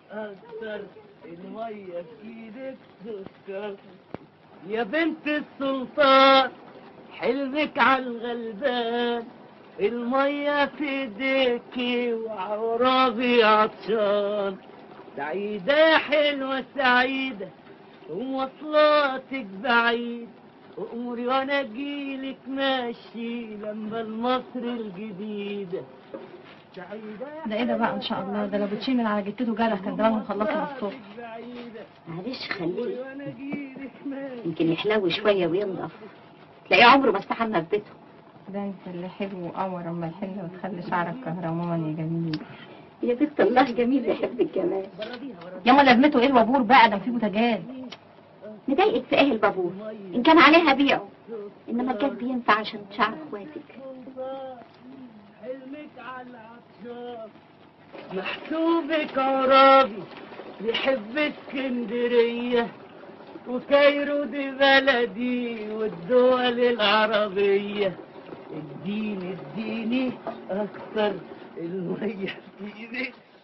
أكتر المية في إيدك سكر يا بنت السلطان حلمك على الغلبان المية في ايديكي وعرابي عطشان سعيدة يا حلوة سعيدة ومواصلاتك بعيد وأمري وأنا أجيلك ماشي لما المصر الجديدة سعيدة يا ده ايه ده بقى ان شاء الله ده لو بتشيل من على جتته جرح كان زمانهم خلصوا الصبح بعيدة معلش خليه وأنا أجيلك ماشي يمكن يحلو شوية وينضف تلاقيه عمره ما استحمى في بيته ده انت اللي حلو وقمر اما الحلة وتخلي شعرك كهرماني جميل يا بنت الله جميل يحب الجمال ياما لازمته ايه الوابور بقى ده في بوتاجاز مضايقك في ايه البابور ان كان عليها بيعه انما الجد ينفع عشان شعر اخواتك حلمك على العطشان محسوبك عرابي بيحب اسكندرية وكايرو دي بلدي والدول العربية اديني اديني اكتر المية في ايدك